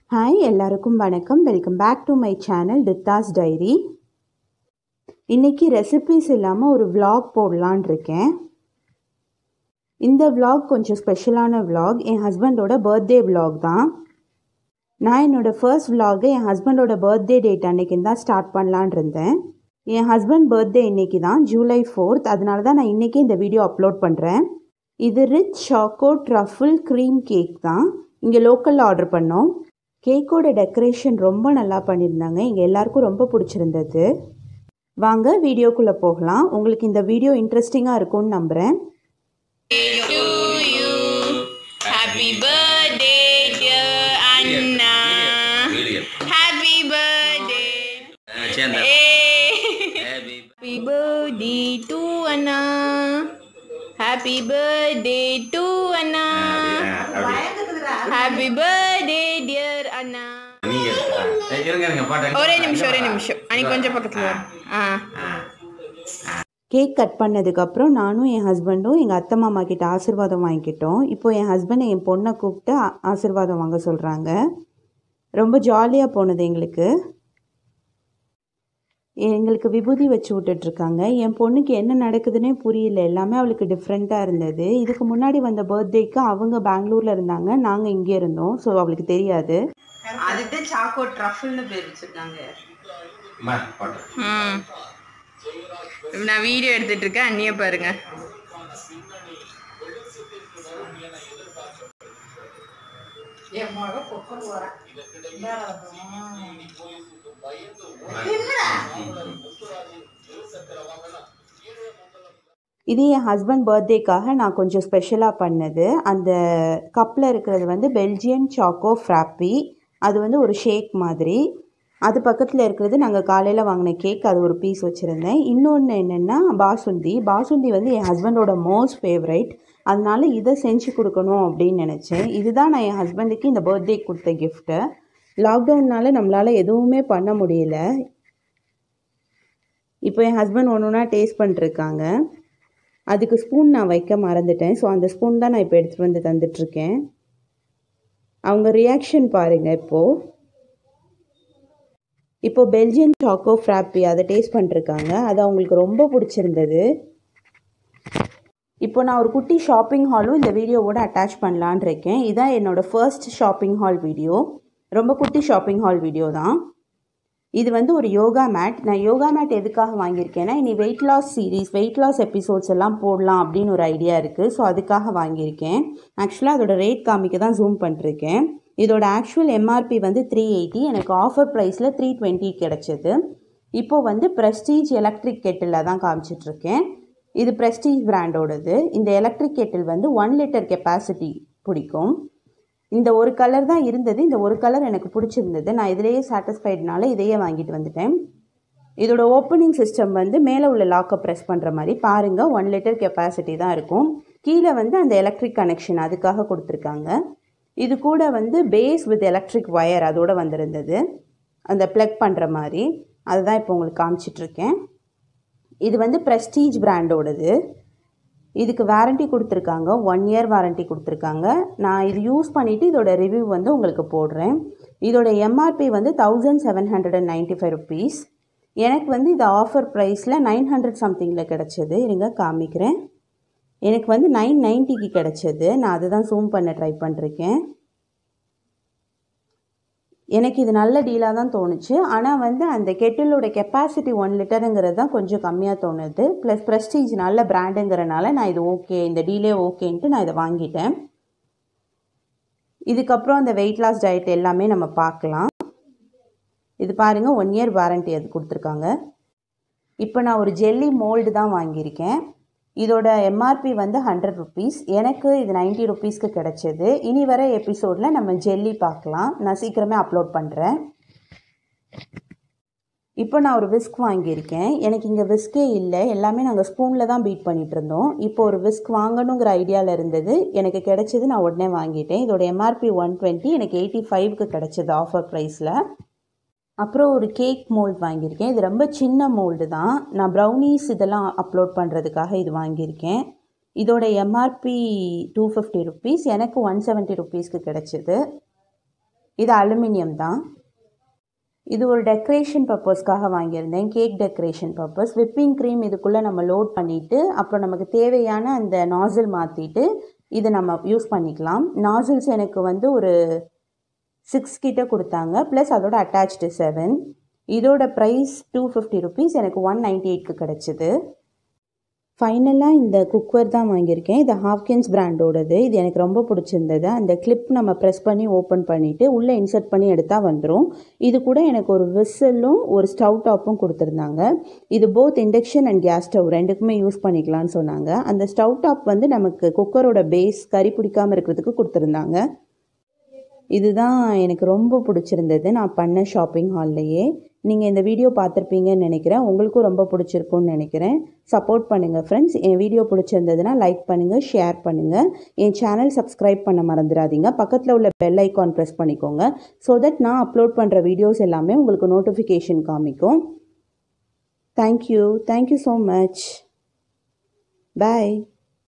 Hi எல்லாருக்கும் வணக்கம் welcome back to my channel Ditha's diary இன்னைக்கு ரெசிபிஸ் இல்லாமல் ஒரு vlog போடலான் இருக்கேன் இந்த vlog கொஞ்சம் ஸ்பெஷலான vlog என் ஹஸ்பண்டோட பர்த்டே vlog தான் நான் என்னோட ஃபர்ஸ்ட் vlog என் ஹஸ்பண்டோட பர்த்டே டேட் அன்னைக்கு தான் ஸ்டார்ட் பண்ணலான் இருந்தேன் என் ஹஸ்பண்ட் பர்த்டே இன்னைக்கு தான் ஜூலை ஃபோர்த் அதனால தான் நான் இன்றைக்கே இந்த வீடியோ அப்லோட் பண்ணுறேன் இது rich choco truffle cream cake தான் இங்கே லோக்கலில் ஆர்டர் பண்ணோம் கேக்கோட டெக்கரேஷன் ரொம்ப நல்லா பண்ணியிருந்தாங்க எங்கள் எல்லாருக்கும் ரொம்ப பிடிச்சிருந்தது வாங்க வீடியோக்குள்ளே போகலாம் உங்களுக்கு இந்த வீடியோ இன்ட்ரெஸ்டிங்காக இருக்கும்னு நம்புகிறேன் to you. Happy birthday, dear Anna. Happy birthday. சேர்ந்தா Hey. Happy Happy birthday to Anna. Happy birthday to Anna. Happy birthday, dear Anna. நீங்க ஏய், இருங்க இருங்க பாட்டு ஒரே நிமிஷம் ஒரே நிமிஷம் அன்னைக்கு கொஞ்சம் பக்கத்துல வா. ஆ கேக் கட் பண்ணதுக்கப்புறம் நானும் என் ஹஸ்பண்டும் எங்கள் அத்தை மாமா கிட்ட ஆசீர்வாதம் வாங்கிக்கிட்டோம் இப்போ என் ஹஸ்பண்ட் என் பொண்ணை கூப்பிட்டு ஆ- ஆசீர்வாதம் வாங்க சொல்கிறாங்க ரொம்ப ஜாலியாக போனது எங்களுக்கு எங்களுக்கு விபூதி வச்சு விட்டுட்ருக்காங்க என் பொண்ணுக்கு என்ன நடக்குதுன்னே புரியல எல்லாமே அவளுக்கு டிஃப்ரெண்ட்டாக இருந்தது இதுக்கு முன்னாடி வந்த பர்த்டேக்கு அவங்க பெங்களூரில் இருந்தாங்க நாங்கள் இங்கே இருந்தோம் ஸோ அவளுக்கு தெரியாது அதுக்கு சாக்கோ ட்ரஃபிள்னு பேர் வச்சிருக்காங்க அம்மா, பாட்டு ம் இப்ப நான் வீடியோ எடுத்துட்டு இருக்கேன் அண்ணிய பாருங்க இது என் ஹஸ்பண்ட் பர்த்டேக்காக நான் கொஞ்சம் ஸ்பெஷலாக பண்ணது அந்த கப்பில் இருக்கிறது வந்து பெல்ஜியன் சாக்கோ ஃப்ராப்பி அது வந்து ஒரு ஷேக் மாதிரி அது பக்கத்தில் இருக்கிறது நாங்கள் காலையில் வாங்கின கேக் அது ஒரு பீஸ் வச்சுருந்தேன் இன்னொன்று என்னென்னா பாசுந்தி பாசுந்தி வந்து என் ஹஸ்பண்டோட மோஸ்ட் ஃபேவரைட் அதனால இதை செஞ்சு கொடுக்கணும் அப்படின்னு நினச்சேன் இதுதான் நான் என் ஹஸ்பண்டுக்கு இந்த பர்த்டே கொடுத்த கிஃப்ட்டு லாக்டவுன்னால நம்மளால் எதுவுமே பண்ண முடியல இப்போ என் ஹஸ்பண்ட் ஒன்று ஒன்றா டேஸ்ட் பண்ணிருக்காங்க அதுக்கு ஸ்பூன் நான் வைக்க மறந்துட்டேன் ஸோ அந்த ஸ்பூன் தான் நான் இப்போ எடுத்துகிட்டு வந்து தந்துட்டுருக்கேன் அவங்க ரியாக்ஷன் பாருங்கள் இப்போது இப்போ பெல்ஜியன் சாக்கோ ஃப்ராப்பி அதை டேஸ்ட் பண்ணிருக்காங்க அது அவங்களுக்கு ரொம்ப பிடிச்சிருந்தது இப்போ நான் ஒரு குட்டி ஷாப்பிங் ஹாலும் இந்த வீடியோவோட அட்டாச் பண்ணலான் இருக்கேன் இதான் என்னோட ஃபர்ஸ்ட் ஷாப்பிங் ஹால் வீடியோ ரொம்ப குட்டி ஷாப்பிங் ஹால் வீடியோ தான் இது வந்து ஒரு யோகா மேட் நான் யோகா மேட் எதுக்காக வாங்கியிருக்கேன்னா இனி weight loss series weight loss episodes எல்லாம் போடலாம் அப்படின்னு ஒரு ஐடியா இருக்குது ஸோ அதுக்காக வாங்கியிருக்கேன் ஆக்சுவலாக அதோட ரேட் காமிக்க தான் ஜூம் பண்ணிருக்கேன் இதோட ஆக்சுவல் எம்ஆர்பி வந்து த்ரீ எயிட்டி எனக்கு ஆஃபர் ப்ரைஸில் த்ரீ டுவெண்ட்டி கிடச்சிது இப்போது வந்து ப்ரெஸ்டீஜ் எலக்ட்ரிக் கெட்டில் தான் காமிச்சிட்ருக்கேன் இது ப்ரெஸ்டீஜ் பிராண்டோடது இந்த எலக்ட்ரிக் கெட்டில் வந்து ஒன் லிட்டர் கெப்பாசிட்டி பிடிக்கும் இந்த ஒரு கலர் தான் இருந்தது இந்த ஒரு கலர் எனக்கு பிடிச்சிருந்தது நான் இதிலேயே சாட்டிஸ்ஃபைட்னால இதையே வாங்கிட்டு வந்துட்டேன் இதோட ஓப்பனிங் சிஸ்டம் வந்து மேலே உள்ள லாக்கை ப்ரெஸ் பண்ணுற மாதிரி பாருங்கள் ஒன் லிட்டர் கெப்பாசிட்டி தான் இருக்கும் கீழே வந்து அந்த எலக்ட்ரிக் கனெக்ஷன் அதுக்காக கொடுத்துருக்காங்க இது கூட வந்து பேஸ் வித் எலக்ட்ரிக் ஒயர் அதோட வந்திருந்தது அந்த ப்ளக் பண்ணுற மாதிரி அதுதான் இப்போ உங்களுக்கு காமிச்சிட்ருக்கேன் இது வந்து ப்ரெஸ்டீஜ் பிராண்டோடது இதுக்கு வாரண்டி கொடுத்துருக்காங்க ஒன் இயர் வாரண்டி கொடுத்துருக்காங்க நான் இது யூஸ் பண்ணிவிட்டு இதோட ரிவ்யூ வந்து உங்களுக்கு போடுறேன் இதோட எம்ஆர்பி வந்து thousand seven hundred and ninety five rupees எனக்கு வந்து இது ஆஃபர் ப்ரைஸில் நைன் ஹண்ட்ரட் சம்திங்கில் கிடச்சிது இருங்க காமிக்கிறேன் எனக்கு வந்து நைன் நைன்ட்டிக்கு கிடச்சிது நான் அதை தான் ஜூம் பண்ண ட்ரை பண்ணிருக்கேன் எனக்கு இது நல்ல டீலாக தான் தோணுச்சு ஆனால் வந்து அந்த கெட்டிலோட கெப்பாசிட்டி ஒன் லிட்டருங்கிறது தான் கொஞ்சம் கம்மியாக தோணுது ப்ளஸ் ப்ரெஸ்டீஜ் நல்ல பிராண்டுங்கிறனால நான் இது ஓகே இந்த டீலே ஓகேன்ட்டு நான் இதை வாங்கிட்டேன் இதுக்கப்புறம் அந்த வெயிட் லாஸ் டயட் எல்லாமே நம்ம பார்க்கலாம் இது பாருங்கள் ஒன் இயர் வாரண்டி அது கொடுத்துருக்காங்க இப்போ நான் ஒரு ஜெல்லி மோல்டு தான் வாங்கியிருக்கேன் இதோட எம்ஆர்பி வந்து ஹண்ட்ரட் ருபீஸ் எனக்கு இது 90 ருபீஸ்க்கு கிடச்சிது இனி வர எபிசோடில் நம்ம ஜெல்லி பார்க்கலாம் நான் சீக்கிரமே அப்லோட் பண்ணுறேன் இப்போ நான் ஒரு விஸ்க் வாங்கியிருக்கேன் எனக்கு இங்கே விஸ்கே இல்லை எல்லாமே நாங்கள் ஸ்பூனில் தான் பீட் பண்ணிட்டு இருந்தோம் இப்போ ஒரு விஸ்க் வாங்கணுங்கிற ஐடியாவில் இருந்தது எனக்கு கிடைச்சது நான் உடனே வாங்கிட்டேன் இதோட எம்ஆர்பி ஒன் டுவெண்ட்டி எனக்கு எயிட்டி ஃபைவ்க்கு கிடச்சிது ஆஃபர் ப்ரைஸில் அப்புறம் ஒரு கேக் மோல்ட் வாங்கியிருக்கேன் இது ரொம்ப சின்ன மோல்டு தான் நான் ப்ரௌனீஸ் இதெல்லாம் அப்லோட் பண்ணுறதுக்காக இது வாங்கியிருக்கேன் இதோட எம்ஆர்பி டூ ஃபிஃப்டி ருபீஸ் எனக்கு ஒன் செவன்ட்டி ருபீஸ்க்கு கிடச்சிது இது அலுமினியம் தான் இது ஒரு டெக்கரேஷன் பர்பஸ்க்காக வாங்கியிருந்தேன் cake decoration purpose whipping cream இதுக்குள்ளே நம்ம லோட் பண்ணிவிட்டு அப்புறம் நமக்கு தேவையான அந்த நாசில் மாற்றிட்டு இதை நம்ம யூஸ் பண்ணிக்கலாம் நாசில்ஸ் எனக்கு வந்து ஒரு சிக்ஸ் கிட்ட கொடுத்தாங்க ப்ளஸ் அதோட அட்டாச்டு செவன் இதோட ப்ரைஸ் டூ ஃபிஃப்டி ருபீஸ் எனக்கு ஒன் நைன்டி எயிட்க்கு கிடச்சிது ஃபைனலாக இந்த குக்கர் தான் வாங்கியிருக்கேன் இது ஹாப்கின்ஸ் பிராண்டோடது இது எனக்கு ரொம்ப பிடிச்சிருந்தது அந்த கிளிப் நம்ம ப்ரெஸ் பண்ணி ஓப்பன் பண்ணிவிட்டு உள்ளே இன்சர்ட் பண்ணி எடுத்தால் வந்துடும் இது கூட எனக்கு ஒரு விசிலும் ஒரு ஸ்டவ் டாப்பும் கொடுத்துருந்தாங்க இது both induction and gas stove ரெண்டுக்குமே யூஸ் பண்ணிக்கலாம்னு சொன்னாங்க அந்த ஸ்டவ் டாப் வந்து நமக்கு குக்கரோட பேஸ் கறி பிடிக்காமல் இருக்கிறதுக்கு கொடுத்துருந்தாங்க இதுதான் எனக்கு ரொம்ப பிடிச்சிருந்தது நான் பண்ண ஷாப்பிங் ஹால்லையே நீங்கள் இந்த வீடியோ பார்த்துருப்பீங்கன்னு நினைக்கிறேன் உங்களுக்கும் ரொம்ப பிடிச்சிருக்கும்னு நினைக்கிறேன் சப்போர்ட் பண்ணுங்கள் ஃப்ரெண்ட்ஸ் என் வீடியோ பிடிச்சிருந்ததுன்னா லைக் பண்ணுங்கள் ஷேர் பண்ணுங்கள் என் சேனல் சப்ஸ்கிரைப் பண்ண மறந்துடாதீங்க பக்கத்தில் உள்ள பெல் ஐக்கான் ப்ரெஸ் பண்ணிக்கோங்க ஸோ தட் நான் அப்லோட் பண்ணுற வீடியோஸ் எல்லாமே உங்களுக்கு நோட்டிஃபிகேஷன் காமிக்கும் தேங்க்யூ தேங்க்யூ ஸோ மச் பாய்